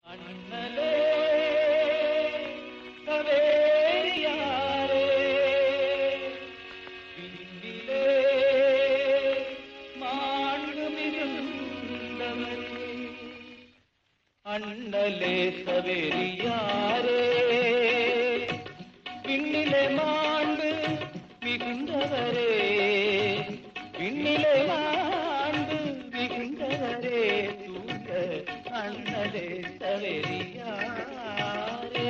அண்ணலே கவேரியாரே விண்ணிலே மாண்பு மிகுந்தவரே அண்ணலே சவேரியாரே விண்ணிலே மாண்பு மிகுந்தவரே விண்ணிலே மாண்பு மிகுந்தவரே தூங்க அண்ணலே சவேரியாரே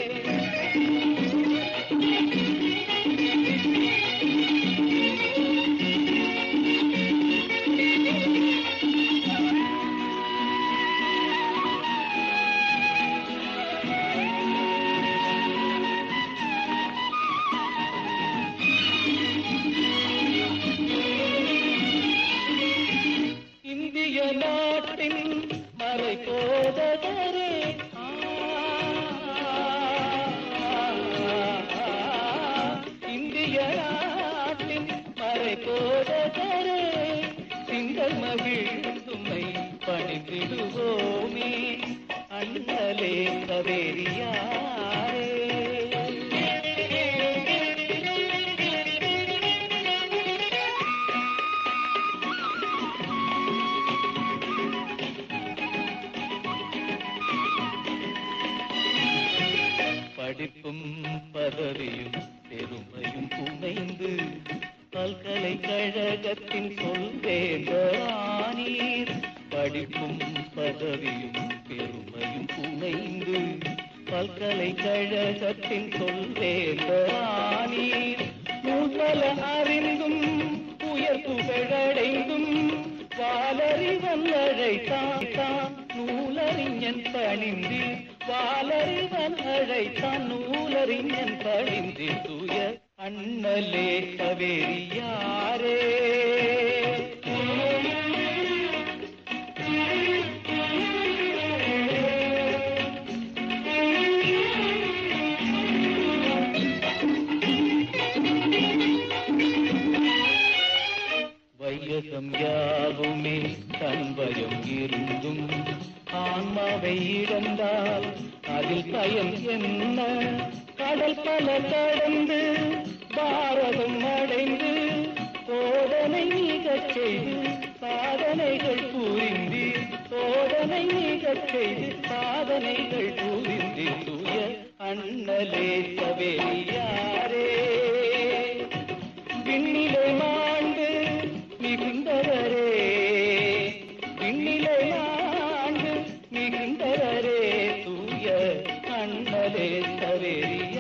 இந்திய நாட்டின் மறை போதகரே ஆ, இந்திய நாட்டின் மறை போதகரே திங்கள் மகிழ்ந்துமை பணிந்திடுவோமே அண்ணலே கவேரியாரே படிப்பும் பதவியும் பெருமையும் புனைந்து பல்கலைக்கழகத்தின் சொல்வேந்தரானீர் படிப்பும் பதவியும் பெருமையும் புனைந்து பல்கலைக்கழகத்தின் சொல்வேந்தரானீர் நூல்பல அறிந்தும் உயர் புகழடைந்தும் வாலறிவன் அழைத்தான் தான் நூலறிஞன் பணிந்து வாலறிவன் அழைத்தான் நூலறிஞன் பணிந்து தூய அண்ணலே கவேரியாரே வையகம் யாவுமே தன்பயம் இருந்தும் ஆன்மாவை இழந்தால் அதில் பயம் என்ன கடல் பல கடந்து பாரதம் அடைந்து சோதனை மிகச் செய்து சாதனைகள் புரிந்து சோதனை மிகச் செய்து சாதனைகள் புரிந்து தூய அண்ணலே சவேரியாரே விண்ணிலை மாண்டு மிகுந்தவரே விண்ணிலை மாண்டு மிகுந்தவரே தூய அண்ணலே சவேரி